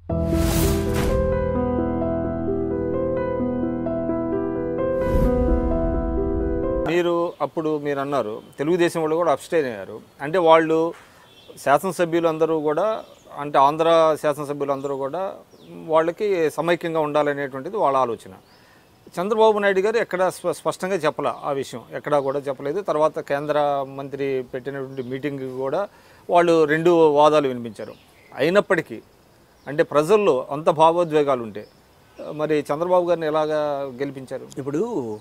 మీరు అప్పుడు మీరు అన్నారు తెలుగుదేశం వాళ్ళు కూడా అబ్స్టైన్ అయ్యారు అంటే వాళ్ళు శాసనసభ్యులు అందరూ కూడా అంటే ఆంధ్ర శాసనసభ్యులు అందరూ కూడా వాళ్ళకి సమైక్యంగా ఉండాలనేటువంటిది వాళ్ళ ఆలోచన చంద్రబాబు నాయుడు గారు ఎక్కడ స్ప- స్పష్టంగా చెప్పలే ఆ విషయం ఎక్కడా కూడా చెప్పలేదు తర్వాత కేంద్ర మంత్రి పెట్టినటువంటి మీటింగ్ కూడా వాళ్ళు రెండు వాదాలు వినిపించారు అయినప్పటికీ అంటే ప్రజల్లో అంత భావోద్వేగాలు ఉంటే మరి చంద్రబాబు గారిని ఎలాగా గెలిపించారు ఇప్పుడు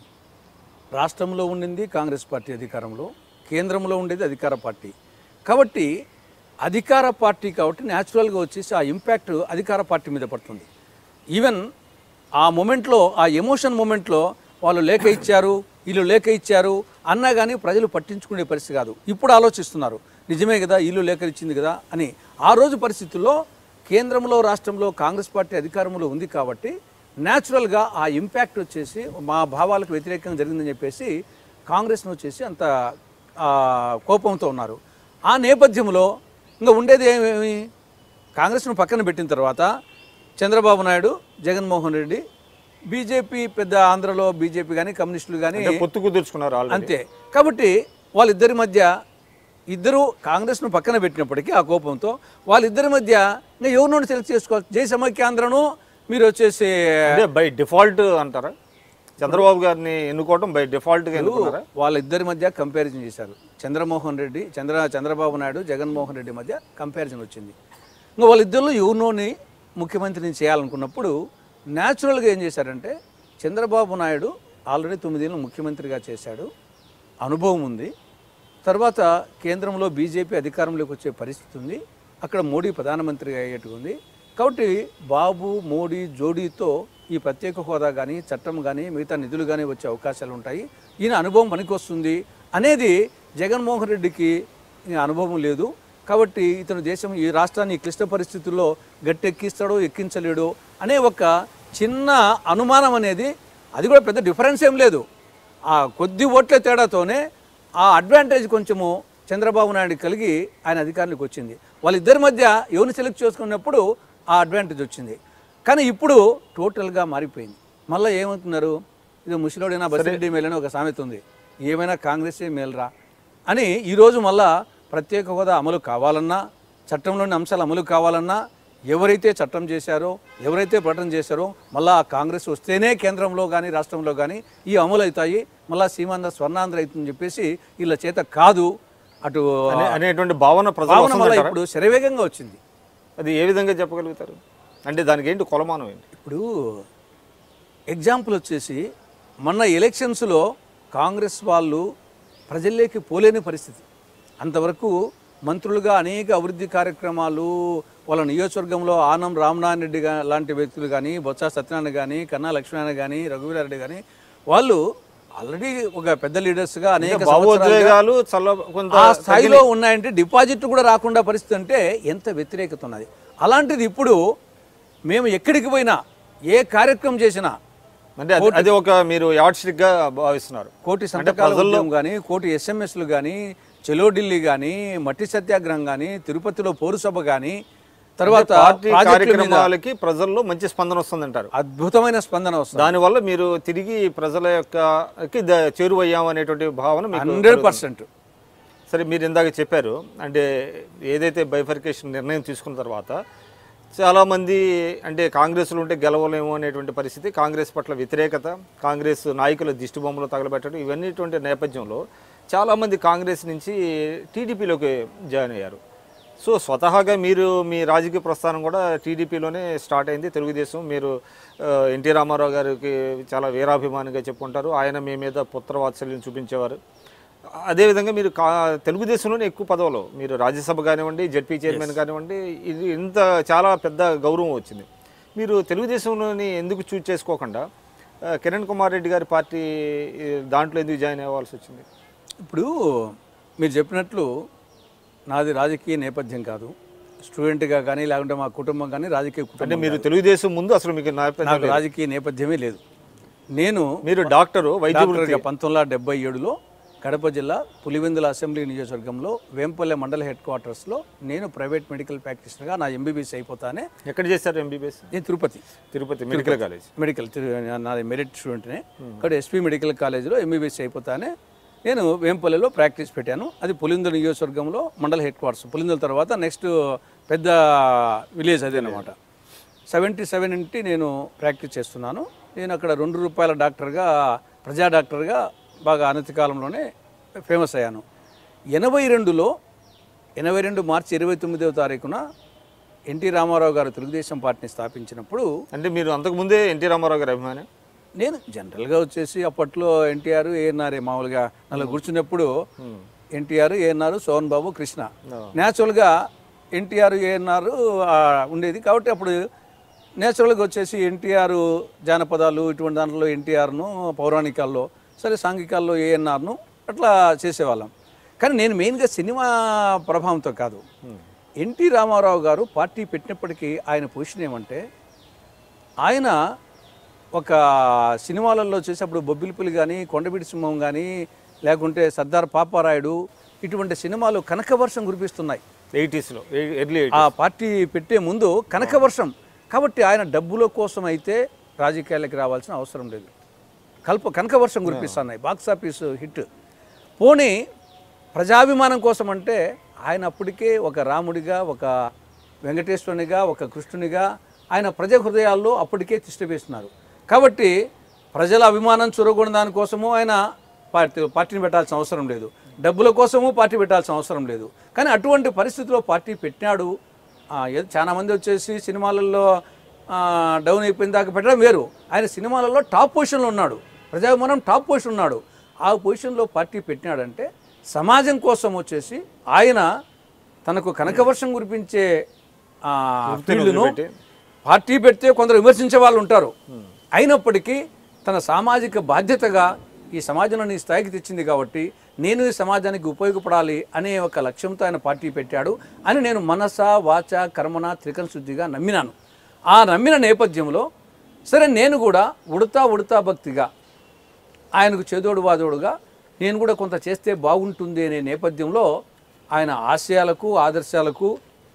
రాష్ట్రంలో ఉండింది కాంగ్రెస్ పార్టీ అధికారంలో కేంద్రంలో ఉండేది అధికార పార్టీ కాబట్టి అధికార పార్టీ కాబట్టి న్యాచురల్గా వచ్చేసి ఆ ఇంపాక్ట్ అధికార పార్టీ మీద పడుతుంది ఈవెన్ ఆ మూమెంట్లో ఆ ఎమోషన్ మూమెంట్లో వాళ్ళు లేఖ ఇచ్చారు వీళ్ళు లేఖ ఇచ్చారు అన్నా కానీ ప్రజలు పట్టించుకునే పరిస్థితి కాదు ఇప్పుడు ఆలోచిస్తున్నారు నిజమే కదా వీళ్ళు లేఖ ఇచ్చింది కదా అని ఆ రోజు పరిస్థితుల్లో కేంద్రంలో రాష్ట్రంలో కాంగ్రెస్ పార్టీ అధికారంలో ఉంది కాబట్టి న్యాచురల్గా ఆ ఇంపాక్ట్ వచ్చేసి మా భావాలకు వ్యతిరేకంగా జరిగిందని చెప్పేసి కాంగ్రెస్ను వచ్చేసి అంత ఆ, కోపంతో ఉన్నారు ఆ నేపథ్యంలో ఇంకా ఉండేది ఏమేమి కాంగ్రెస్ను పక్కన పెట్టిన తర్వాత చంద్రబాబు నాయుడు జగన్మోహన్ రెడ్డి బీజేపీ పెద్ద ఆంధ్రలో బీజేపీ కానీ కమ్యూనిస్టులు కానీ అంటే పొత్తు కుదుర్చుకున్నారు ఆల్రెడీ అంతే కాబట్టి వాళ్ళిద్దరి మధ్య ఇద్దరు కాంగ్రెస్ను పక్కన పెట్టినప్పటికీ ఆ కోపంతో వాళ్ళిద్దరి మధ్య ఇంకా ఎవరినోని సెలెక్ట్ చేసుకోవాలి జై సమైక్యాంధ్రను మీరు వచ్చేసి అంటే బై డిఫాల్ట్ అంటారా చంద్రబాబు గారిని ఎన్నుకోవడం బై డిఫాల్ట్గా ఎన్నుకున్నారా వాళ్ళిద్దరి మధ్య కంపారిజన్ చేశారు చంద్రమోహన్ రెడ్డి చంద్ర చంద్రబాబు నాయుడు జగన్మోహన్ రెడ్డి మధ్య కంపారిజన్ వచ్చింది ఇంకా వాళ్ళిద్దరిలో ఎవరినోని ముఖ్యమంత్రిని చేయాలనుకున్నప్పుడు న్యాచురల్గా ఏం చేశారంటే చంద్రబాబు నాయుడు ఆల్రెడీ తొమ్మిదేళ్ళు ముఖ్యమంత్రిగా చేశాడు అనుభవం ఉంది తర్వాత కేంద్రంలో బీజేపీ అధికారంలోకి వచ్చే పరిస్థితి ఉంది అక్కడ మోడీ ప్రధానమంత్రిగా అయ్యేట్టు ఉంది కాబట్టి బాబు మోడీ జోడీతో ఈ ప్రత్యేక హోదా కానీ చట్టం కానీ మిగతా నిధులు కానీ వచ్చే అవకాశాలు ఉంటాయి ఈయన అనుభవం పనికొస్తుంది అనేది జగన్మోహన్ రెడ్డికి ఈ అనుభవం లేదు కాబట్టి ఇతను దేశం ఈ రాష్ట్రాన్ని ఈ క్లిష్ట పరిస్థితుల్లో గట్టెక్కిస్తాడో ఎక్కించలేడో అనే ఒక చిన్న అనుమానం అనేది అది కూడా పెద్ద డిఫరెన్స్ ఏం లేదు ఆ కొద్ది ఓట్ల తేడాతోనే ఆ అడ్వాంటేజ్ కొంచెము చంద్రబాబు నాయుడు కలిగి ఆయన అధికారానికి వచ్చింది వాళ్ళిద్దరి మధ్య ఎవరిని సెలెక్ట్ చేసుకున్నప్పుడు ఆ అడ్వాంటేజ్ వచ్చింది కానీ ఇప్పుడు టోటల్గా మారిపోయింది మళ్ళీ ఏమంటున్నారు ఇది ముసలోడైనా బసిరెడ్డి మేలని ఒక సామెత ఉంది ఏమైనా కాంగ్రెసే మేలరా అని ఈరోజు మళ్ళా ప్రత్యేక హోదా అమలు కావాలన్నా చట్టంలోని అంశాలు అమలు కావాలన్నా ఎవరైతే చట్టం చేశారో ఎవరైతే ప్రకటన చేశారో మళ్ళా ఆ కాంగ్రెస్ వస్తేనే కేంద్రంలో కానీ రాష్ట్రంలో కానీ ఈ అమలు అవుతాయి మళ్ళా సీమాంధ్ర స్వర్ణాంధ్ర అవుతుందని చెప్పేసి వీళ్ళ చేత కాదు అటు అనే- అనేటువంటి భావన ప్రజలు భావన మళ్ళీ వస్తుందంటారా? ఇప్పుడు శరవేగంగా వచ్చింది అది ఏ విధంగా చెప్పగలుగుతారు అంటే దానికి ఏంటి కొలమానం ఏంటి ఇప్పుడు ఎగ్జాంపుల్ వచ్చేసి మొన్న ఎలక్షన్స్లో కాంగ్రెస్ వాళ్ళు ప్రజల్లోకి పోలేని పరిస్థితి అంతవరకు మంత్రులుగా అనేక అభివృద్ధి కార్యక్రమాలు వాళ్ళ నియోజకవర్గంలో ఆనం రామనారాయణ రెడ్డి గా- లాంటి వ్యక్తులు కానీ బొత్స సత్యనారాయణ కానీ కన్నా లక్ష్మీనారాయణ కానీ రఘువీరారెడ్డి కానీ వాళ్ళు ఆల్రెడీ ఒక పెద్ద లీడర్స్గా అనేక సంవత్సరాలుగా భావోద్వేగాలు చల్ల కొంత ఆ స్థాయిలో ఉన్నాయంటే డిపాజిట్ కూడా రాకుండా పరిస్థితి అంటే ఎంత వ్యతిరేకత ఉన్నది అలాంటిది ఇప్పుడు మేము ఎక్కడికి పోయినా ఏ కార్యక్రమం చేసినా అంటే అది- అది ఒక మీరు యాడ్ స్టిక్ గా భావిస్తున్నారు కోటి సంతకాల ఉద్యమం కానీ కోటి ఎస్ఎంఎస్లు కానీ చెలో ఢిల్లీ కానీ మట్టి సత్యాగ్రహం కానీ తిరుపతిలో పౌరసభ కానీ తర్వాత పార్టీ ప్రాజెక్టుల మీద కార్యక్రమాలకి ప్రజల్లో మంచి స్పందన వస్తుందంటారు అద్భుతమైన స్పందన వస్తుంది దానివల్ల మీరు తిరిగి ప్రజల యొక్క ద- చేరువయ్యాం అనేటువంటి భావన మీకు హండ్రెడ్ పర్సెంట్ సరే మీరు ఇందాక చెప్పారు అంటే ఏదైతే బైఫర్కేషన్ నిర్ణయం తీసుకున్న తర్వాత చాలామంది అంటే కాంగ్రెస్లో ఉంటే గెలవలేము అనేటువంటి పరిస్థితి కాంగ్రెస్ పట్ల వ్యతిరేకత కాంగ్రెస్ నాయకుల దిష్టి బొమ్మలు తగలబెట్టడం ఇవన్నీటువంటి నేపథ్యంలో చాలామంది కాంగ్రెస్ నుంచి టీడీపీలోకి జాయిన్ అయ్యారు సో స్వతహాగా మీరు మీ రాజకీయ ప్రస్థానం కూడా టీడీపీలోనే స్టార్ట్ అయింది తెలుగుదేశం మీరు ఆ, ఎన్టీ రామారావు గారికి చాలా వీరాభిమానిగా చెప్పుకుంటారు ఆయన మీ మీద పుత్రవాత్సల్యం చూపించేవారు అదేవిధంగా మీరు కా తెలుగుదేశంలోనే ఎక్కువ పదవులు మీరు రాజ్యసభ కానివ్వండి జడ్పీ చైర్మన్ కానివ్వండి ఇది ఇంత చాలా పెద్ద గౌరవం వచ్చింది మీరు తెలుగుదేశంలోని ఎందుకు చూజ్ చేసుకోకుండా ఆ, కిరణ్ కుమార్ రెడ్డి గారి పార్టీ ఈ, దాంట్లో ఎందుకు జాయిన్ అవ్వాల్సి వచ్చింది ఇప్పుడు మీరు చెప్పినట్లు నాది రాజకీయ నేపథ్యం కాదు స్టూడెంట్గా కానీ లేకుంటే మా కుటుంబం కానీ రాజకీయ అంటే కుటుంబం మీరు తెలుగుదేశం ముందు అసలు మీకు నేపథ్యం నాకు రాజకీయ నేపథ్యమే లేదు నేను మీరు డాక్టరు వైద్య డాక్టర్గా పంతొమ్మిది వందల డెబ్బై ఏడులో కడప జిల్లా పులివెందుల అసెంబ్లీ నియోజకవర్గంలో వేంపల్లె మండల హెడ్ క్వార్టర్స్లో నేను ప్రైవేట్ మెడికల్ ప్రాక్టీషనర్గా నా ఎంబీబీఎస్ అయిపోతానే ఎక్కడ చేశారు ఎంబీబీఎస్ నేను Tirupati Tirupati medical college medical తిరు- నాది మెరిట్ స్టూడెంట్నే ఇక్కడ ఎస్పీ మెడికల్ కాలేజీలో ఎంబీబీఎస్ అయిపోతానే నేను వేంపల్లెలో ప్రాక్టీస్ పెట్టాను అది పులిందుల నియోజకవర్గంలో మండల హెడ్ క్వార్టర్స్ పులిందుల తర్వాత నెక్స్ట్ పెద్ద విలేజ్ అదేనమాట సెవెంటీ సెవెన్ ఇంటి నేను ప్రాక్టీస్ చేస్తున్నాను నేను అక్కడ రెండు రూపాయల డాక్టర్గా ప్రజా డాక్టర్గా బాగా అనతి కాలంలోనే ఫేమస్ అయ్యాను ఎనభై రెండులో ఎనభై రెండు మార్చి ఇరవై తొమ్మిదవ తారీఖున ఎన్టీ రామారావు గారు తెలుగుదేశం పార్టీని స్థాపించినప్పుడు అంటే మీరు అంతకుముందే ఎన్టీ రామారావు గారి అభిమాని నేను జనరల్గా వచ్చేసి అప్పట్లో ఎన్టీఆర్ ఏఎన్ఆర్ మామూలుగా నన్ను కూర్చున్నప్పుడు ఎన్టీఆర్ ఏఎన్ఆర్ సోహన్ బాబు కృష్ణ న్యాచురల్గా ఎన్టీఆర్ ఏఎన్ఆర్ ఉండేది కాబట్టి అప్పుడు నేచురల్గా వచ్చేసి ఎన్టీఆర్ జానపదాలు ఇటువంటి దాంట్లో ఎన్టీఆర్ను పౌరాణికాల్లో సరే సాంఘికాల్లో ఏఎన్ఆర్ను అట్లా చేసేవాళ్ళం కానీ నేను మెయిన్గా సినిమా ప్రభావంతో కాదు ఎన్టీ రామారావు గారు పార్టీ పెట్టినప్పటికీ ఆయన పొజిషన్ ఏమంటే ఆయన ఒక సినిమాలలో చేసేప్పుడు బొబ్బిలిపులి కానీ కొండబిడి సింహం కానీ లేకుంటే సర్దార్ పాపారాయుడు ఇటువంటి సినిమాలు కనకవర్షం కురిపిస్తున్నాయి ఎయిటీస్లో ఎర్లీ ఆ పార్టీ పెట్టే ముందు కనకవర్షం కాబట్టి ఆయన డబ్బుల కోసం అయితే రాజకీయాలకు రావాల్సిన అవసరం లేదు కల్ప కనకవర్షం కురిపిస్తున్నాయి బాక్స్ ఆఫీస్ హిట్ పోనీ ప్రజాభిమానం కోసం అంటే ఆయన అప్పటికే ఒక రాముడిగా ఒక వెంకటేశ్వరునిగా ఒక కృష్ణునిగా ఆయన ప్రజ హృదయాల్లో అప్పటికే తిష్టవేస్తున్నారు కాబట్టి ప్రజల అభిమానం చురగొని దానికోసము ఆయన పార్టీ పార్టీని పెట్టాల్సిన అవసరం లేదు డబ్బుల కోసము పార్టీ పెట్టాల్సిన అవసరం లేదు కానీ అటువంటి పరిస్థితిలో పార్టీ పెట్టినాడు ఆ, ఏదో చాలా మంది వచ్చేసి సినిమాలలో ఆ, డౌన్ అయిపోయిన దాకా పెట్టడం వేరు ఆయన సినిమాలలో టాప్ పొజిషన్లో ఉన్నాడు ప్రజాభిమానం టాప్ పొజిషన్ ఉన్నాడు ఆ పొజిషన్లో పార్టీ పెట్టినాడంటే సమాజం కోసం వచ్చేసి ఆయన తనకు కనకవర్షం కురిపించే ఆ, ఫీల్డ్ను పార్టీ పెడితే కొందరు విమర్శించే వాళ్ళు ఉంటారు అయినప్పటికీ తన సామాజిక బాధ్యతగా ఈ సమాజంలో ఈ స్థాయికి తెచ్చింది కాబట్టి నేను ఈ సమాజానికి ఉపయోగపడాలి అనే ఒక లక్ష్యంతో ఆయన పార్టీ పెట్టాడు అని నేను మనస వాచ కర్మన త్రికరణ శుద్ధిగా నమ్మినాను ఆ నమ్మిన నేపథ్యంలో సరే నేను కూడా ఉడతా ఉడతా భక్తిగా ఆయనకు చేదోడు వాదోడుగా నేను కూడా కొంత చేస్తే బాగుంటుంది అనే నేపథ్యంలో ఆయన ఆశయాలకు ఆదర్శాలకు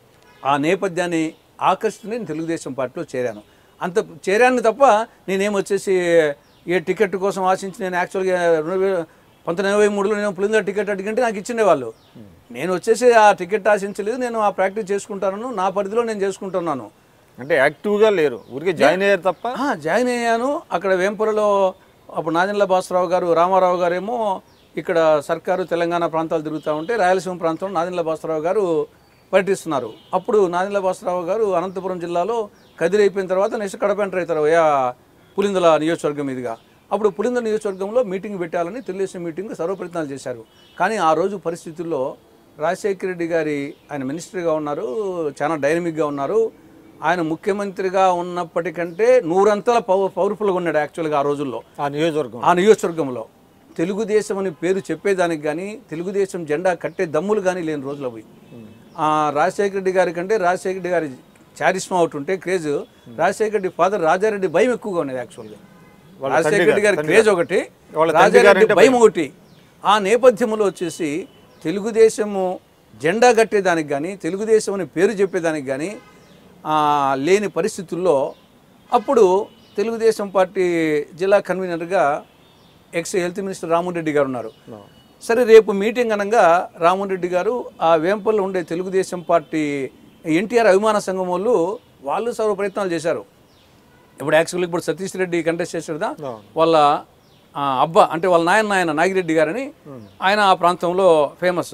ఆ నేపథ్యాన్ని ఆకర్షితుని నేను తెలుగుదేశం పార్టీలో చేరాను అంత చేరాను తప్ప నేనేమొచ్చేసి ఏ టికెట్ కోసం ఆశించి నేను యాక్చువల్గా రెండు వేల పంతొమ్మిది ఎనభై మూడులో నేను పులింద టికెట్ అడిగింటే నాకు ఇచ్చిండే వాళ్ళు నేను వచ్చేసి ఆ టికెట్ ఆశించలేదు నేను ఆ ప్రాక్టీస్ చేసుకుంటాను నా పరిధిలో నేను చేసుకుంటున్నాను అంటే యాక్టివ్గా లేరు ఊరికే జాయిన్ అయ్యారు తప్ప ఆ, జాయిన్ అయ్యాను అక్కడ వేంపురలో అప్పుడు నాదెండ్ల భాస్కరరావు గారు రామారావు గారేమో ఇక్కడ సర్కారు తెలంగాణ ప్రాంతాలు తిరుగుతూ ఉంటే రాయలసీమ ప్రాంతంలో నాదెండ్ల భాస్కరరావు గారు పర్యటిస్తున్నారు అప్పుడు నాదెండ్ల భాస్కరరావు గారు అనంతపురం జిల్లాలో కదిరి అయిపోయిన తర్వాత నెక్స్ట్ కడప ఎంటర్ అవుతారు యా పులిందల నియోజకవర్గం మీదుగా అప్పుడు పులిందల నియోజకవర్గంలో మీటింగ్ పెట్టాలని తెలుగుదేశం మీటింగ్ సర్వప్రయత్నాలు చేశారు కానీ ఆ రోజు పరిస్థితుల్లో రాజశేఖర రెడ్డి గారి ఆయన మినిస్టర్గా ఉన్నారు చాలా డైనమిక్గా ఉన్నారు ఆయన ముఖ్యమంత్రిగా ఉన్నప్పటికంటే నూరంతల పవ పవర్ఫుల్గా ఉన్నాడు యాక్చువల్గా ఆ రోజుల్లో ఆ నియోజకవర్గం ఆ నియోజకవర్గంలో తెలుగుదేశం అని పేరు చెప్పేదానికి కానీ తెలుగుదేశం జెండా కట్టే దమ్ములు కానీ లేని రోజులు అవి ఆ రాజశేఖర రెడ్డి గారి కంటే రాజశేఖర రెడ్డి గారి చారిస్మా ఒకటి ఉంటే క్రేజ్ రాజశేఖర రెడ్డి ఫాదర్ రాజారెడ్డి భయం ఎక్కువగా ఉన్నది యాక్చువల్గా వాళ్ళ రాజశేఖర రెడ్డి గారి తండ్రి క్రేజ్ ఒకటి వాళ్ళ తండ్రి రాజారెడ్డి గారంటే భయం ఒకటి ఆ నేపథ్యంలో వచ్చేసి తెలుగుదేశము జెండా కట్టేదానికి కానీ తెలుగుదేశం అని పేరు చెప్పేదానికి కానీ ఆ, లేని పరిస్థితుల్లో అప్పుడు తెలుగుదేశం పార్టీ జిల్లా కన్వీనర్గా ex health minister Rammohan Reddy గారు ఉన్నారు సరే రేపు మీటింగ్ అనగా రామోహన్ రెడ్డి గారు ఆ వేంపల్లో ఉండే తెలుగుదేశం పార్టీ ఎన్టీఆర్ అభిమాన సంఘం వాళ్ళు వాళ్ళు సర్వ ప్రయత్నాలు చేశారు ఇప్పుడు యాక్చువల్గా ఇప్పుడు సతీష్ రెడ్డి కంటెస్ట్ చేశారు కదా వాళ్ళ ఆ, అబ్బా అంటే వాళ్ళ నాయన ఆయన నాగిరెడ్డి గారని ఆయన ఆ ప్రాంతంలో ఫేమస్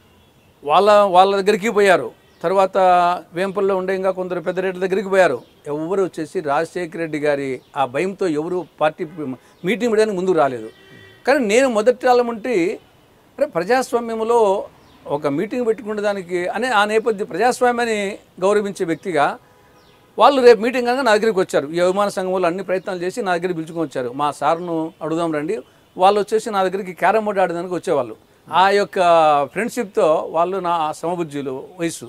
వాళ్ళ వాళ్ళ దగ్గరికి పోయారు తర్వాత వేంపల్లో ఉండే ఇంకా కొందరు పెద్ద రెడ్డి దగ్గరికి పోయారు ఎవరు వచ్చేసి రాజశేఖర రెడ్డి గారి ఆ భయంతో ఎవరు పార్టీ మీటింగ్ పెట్టడానికి ముందుకు రాలేదు కానీ నేను మొదటి కాలం ఉంటే అరే ప్రజాస్వామ్యంలో ఒక మీటింగ్ పెట్టుకునే దానికి అనే ఆ నేపథ్యం ప్రజాస్వామ్యాన్ని గౌరవించే వ్యక్తిగా వాళ్ళు రేపు మీటింగ్ అనగా నా దగ్గరికి వచ్చారు ఈ అభిమాన సంఘం వాళ్ళు అన్ని ప్రయత్నాలు చేసి నా దగ్గర పిలుచుకొని వచ్చారు మా సార్ను అడుగుదాం రండి వాళ్ళు వచ్చేసి నా దగ్గరికి క్యారమ్ బోర్డు ఆడడానికి వచ్చేవాళ్ళు ఆ యొక్క ఫ్రెండ్షిప్తో వాళ్ళు నా సమబుద్ధులు వయసు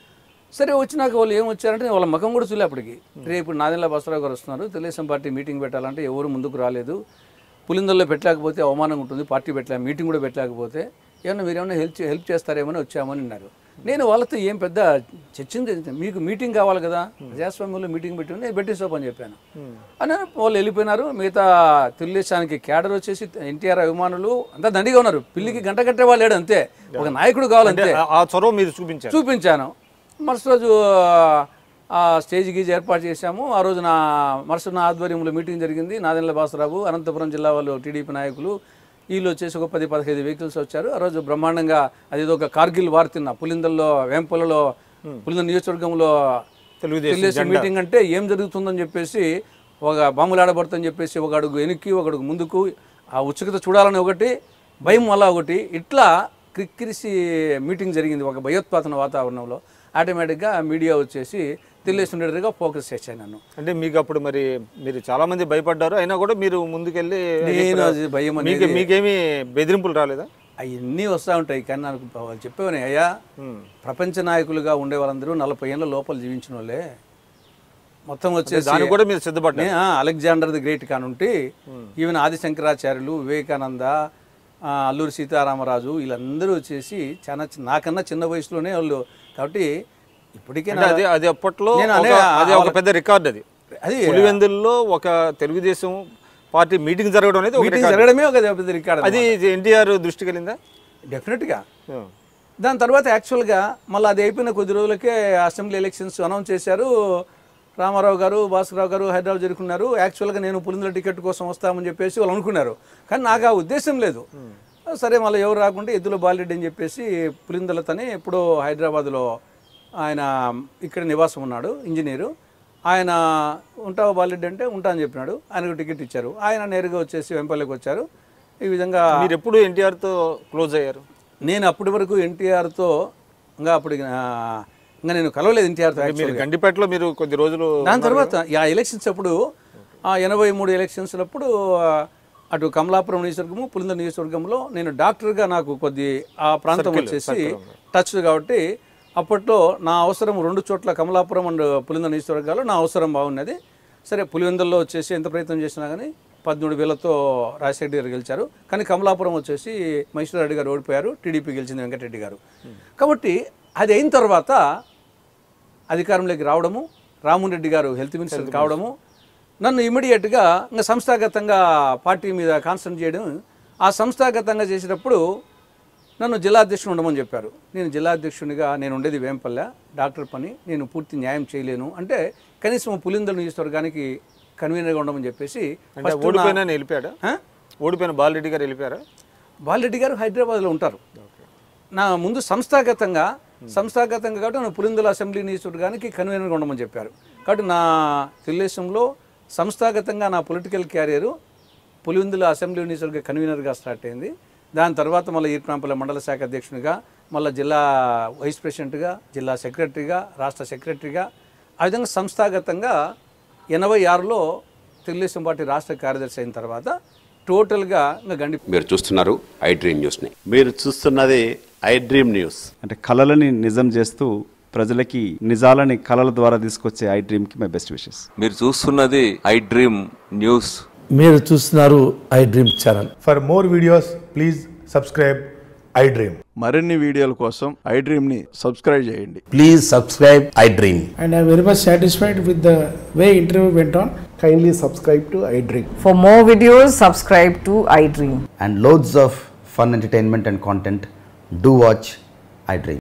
సరే వచ్చినాక వాళ్ళు ఏం వచ్చారంటే వాళ్ళ ముఖం కూడా చూలే అప్పటికి రేపు నాదెండ్ల బసరావు గారు వస్తున్నారు తెలుగుదేశం పార్టీ మీటింగ్ పెట్టాలంటే ఎవరు ముందుకు రాలేదు పులిందల్లో పెట్టలేకపోతే అవమానంగా ఉంటుంది పార్టీ పెట్టలే మీటింగ్ కూడా పెట్టలేకపోతే ఏమన్నా మీరు ఏమైనా హెల్ప్ హెల్ప్ చేస్తారేమని వచ్చామని అన్నారు నేను వాళ్ళతో ఏం పెద్ద చర్చింది మీకు మీటింగ్ కావాలి కదా ప్రజాస్వామ్యంలో మీటింగ్ పెట్టి నేను పెట్టేసోపని చెప్పాను అని వాళ్ళు వెళ్ళిపోయినారు మిగతా తెలుగుదేశానికి క్యాడర్ వచ్చేసి ఎన్టీఆర్ అభిమానులు అంతా దండిగా ఉన్నారు పిల్లికి గంట కట్టే వాళ్ళు లేడు అంతే ఒక నాయకుడు కావాలంతే ఆ- ఆ చొరవ మీరు చూపించారు చూపించాను మరుసటి రోజు ఆ స్టేజ్ గీజ్ ఏర్పాటు చేశాము ఆ రోజు నా మరుసటి నా ఆధ్వర్యంలో మీటింగ్ జరిగింది నాదెండ్ల బాసరావు అనంతపురం జిల్లా వాళ్ళు టీడీపీ నాయకులు వీళ్ళు వచ్చేసి ఒక పది పదహైదు వెహికల్స్ వచ్చారు ఆ రోజు బ్రహ్మాండంగా అదేదో ఒక కార్గిల్ వార్ తిన్న పులిందల్లో వేంపల్లలో పులింద నియోజకవర్గంలో తెలుగుదేశం తెలుగుదేశం మీటింగ్ అంటే ఏం జరుగుతుందని చెప్పేసి ఒక బాంబులు ఆడబడుతుందని చెప్పేసి ఒక అడుగు వెనక్కి ఒక అడుగు ముందుకు ఆ ఉత్సుకత చూడాలని ఒకటి భయం వల్ల ఒకటి ఇట్లా క్రిక్కిరిసి మీటింగ్ జరిగింది ఒక భయోత్పాదన వాతావరణంలో ఆటోమేటిక్గా మీడియా వచ్చేసి తెలుగుదేశం లీడర్గా ఫోకస్ చేశాను నన్ను అంటే మీకు అప్పుడు మరి మీరు చాలా మంది భయపడ్డారు అయినా కూడా మీరు ముందుకెళ్ళి నేను అది భయం మీకు అనేది మీకేమీ బెదిరింపులు రాలేదా అవన్నీ వస్తూ ఉంటాయి కానీ నాకు వాళ్ళు చెప్పేవని అయ్యా ప్రపంచ నాయకులుగా ఉండే వాళ్ళందరూ నలభై ఏళ్ళ లోపల జీవించిన వాళ్ళే మొత్తం వచ్చేసి దానికి కూడా మీరు సిద్ధపడ్డారు నే- ఆ, అలెగ్జాండర్ ది గ్రేట్ కానుంటి ఈవెన్ ఆది శంకరాచార్యులు వివేకానంద ఆ, అల్లూరి సీతారామరాజు వీళ్ళందరూ వచ్చేసి చాలా చి- నాకన్నా చిన్న వయసులోనే వాళ్ళు కాబట్టి ఇప్పటికే అంటే నా- అది అది అప్పట్లో నేను ఒక- అనే- అది ఒక పెద్ద రికార్డ్ అది అది పులివెందుల్లో ఒక తెలుగుదేశం పార్టీ మీటింగ్ జరగడం అనేది ఒక మీటింగ్ రికార్డ్ జరగడమే ఒక పెద్ద రికార్డ్ అది ఎన్టీఆర్ దృష్టికి వెళ్ళిందా డెఫినెట్గా దాని తర్వాత యాక్చువల్గా మళ్ళీ అది అయిపోయిన కొద్ది రోజులకే అసెంబ్లీ ఎలక్షన్స్ అనౌన్స్ చేశారు రామారావు గారు భాస్కరరావు గారు హైదరాబాద్ జరుపుకున్నారు యాక్చువల్గా నేను పులిందుల టికెట్ కోసం వస్తామని చెప్పేసి వాళ్ళు అనుకున్నారు కానీ నాకు ఆ ఉద్దేశం లేదు సరే మళ్ళీ ఎవరు రాకుంటే ఎద్దుల బాలరెడ్డి అని చెప్పేసి పులిందలతోనే ఎప్పుడో హైదరాబాద్లో ఆయన ఇక్కడ నివాసం ఉన్నాడు ఇంజనీరు ఆయన ఉంటావా బాలరెడ్డి అంటే ఉంటా అని చెప్పినాడు ఆయనకు టికెట్ ఇచ్చారు ఆయన నేరుగా వచ్చేసి వెంపల్లికి వచ్చారు ఈ విధంగా మీరు ఎప్పుడు ఎన్టీఆర్ తో క్లోజ్ అయ్యారు నేను అప్పటి వరకు ఎన్టీఆర్తో ఇంకా అప్పుడు ఆ, ఇంకా నేను కలవలేదు ఎన్టీఆర్తో మీరు గండిపేటలో మీరు కొద్ది రోజులు దాని తర్వాత ఆ ఎలక్షన్స్ అప్పుడు ఆ ఎనభై మూడు ఎలక్షన్స్ అప్పుడు ఆ, అటు కమలాపురం నియోజకవర్గము పులింద నియోజకవర్గంలో నేను డాక్టర్గా నాకు కొద్ది ఆ ప్రాంతం వచ్చేసి టచ్ కాబట్టి అప్పట్లో నా అవసరం రెండు చోట్ల కమలాపురం అండ్ పులింద నియోజకవర్గాల్లో నా అవసరం బాగున్నది సరే పులివెందుల్లో వచ్చేసి ఎంత ప్రయత్నం చేసినా కానీ పదమూడు వేలతో రాజశేఖర గారు గెలిచారు కానీ కమలాపురం వచ్చేసి మహేశ్వర రెడ్డి గారు ఓడిపోయారు టీడీపీ గెలిచింది వెంకటరెడ్డి గారు కాబట్టి అది అయిన తర్వాత అధికారంలోకి రావడము రామోహన్ రెడ్డి గారు హెల్త్ మినిస్టర్ కావడము నన్ను ఇమీడియట్గా ఇంకా సంస్థాగతంగా పార్టీ మీద కాన్సన్ట్రేట్ చేయడం ఆ సంస్థాగతంగా చేసేటప్పుడు నన్ను జిల్లా అధ్యక్షుడు ఉండమని చెప్పారు నేను జిల్లా అధ్యక్షునిగా నేను ఉండేది వేంపల్లె డాక్టర్ పని నేను పూర్తి న్యాయం చేయలేను అంటే కనీసం పులిందల నియోజకవర్గానికి కన్వీనర్గా ఉండమని చెప్పేసి అంటే first నా- ఓడిపోయినా వెళ్ళిపోయాడా ఆ? ఓడిపోయిన బాలరెడ్డి గారు వెళ్ళిపోయారా బాలరెడ్డి గారు హైదరాబాద్లో ఉంటారు నా ముందు సంస్థాగతంగా సంస్థాగతంగా కాబట్టి నన్ను పులిందుల అసెంబ్లీ నియోజకవర్గానికి కన్వీనర్గా ఉండమని చెప్పారు కాబట్టి నా తెలుగుదేశంలో సంస్థాగతంగా నా పొలిటికల్ క్యారియరు పులివెందుల అసెంబ్లీ నియోజకవర్గ కన్వీనర్గా స్టార్ట్ అయింది దాని తర్వాత మళ్ళీ ఈర్పాంపల్లి మండల శాఖ అధ్యక్షునిగా మళ్ళీ జిల్లా వైస్ ప్రెసిడెంట్గా జిల్లా సెక్రటరీగా రాష్ట్ర సెక్రటరీగా ఆ విధంగా సంస్థాగతంగా ఎనభై ఆరులో తెలుగుదేశం పార్టీ రాష్ట్ర కార్యదర్శి అయిన తర్వాత టోటల్గా ఇంకా గండి మీరు చూస్తున్నారు ఐ డ్రీమ్ న్యూస్ని మీరు చూస్తున్నది ఐ డ్రీమ్ న్యూస్ అంటే కళలని నిజం చేస్తూ ప్రజలకి నిజాలని కళల ద్వారా తీసుకొచ్చే ఐ డ్రీమ్కి మై బెస్ట్ విషెస్ మీరు చూస్తున్నది ఐ డ్రీమ్ న్యూస్ మీరు చూస్తున్నారు iDream channel For more videos, please subscribe iDream. మరిన్ని వీడియోల కోసం ఐ డ్రీమ్ని సబ్స్క్రైబ్ చేయండి please subscribe iDream and I'm very much satisfied with the way interview went on. Kindly subscribe to iDream. For more videos, subscribe to iDream. and loads of fun entertainment and content, do watch iDream.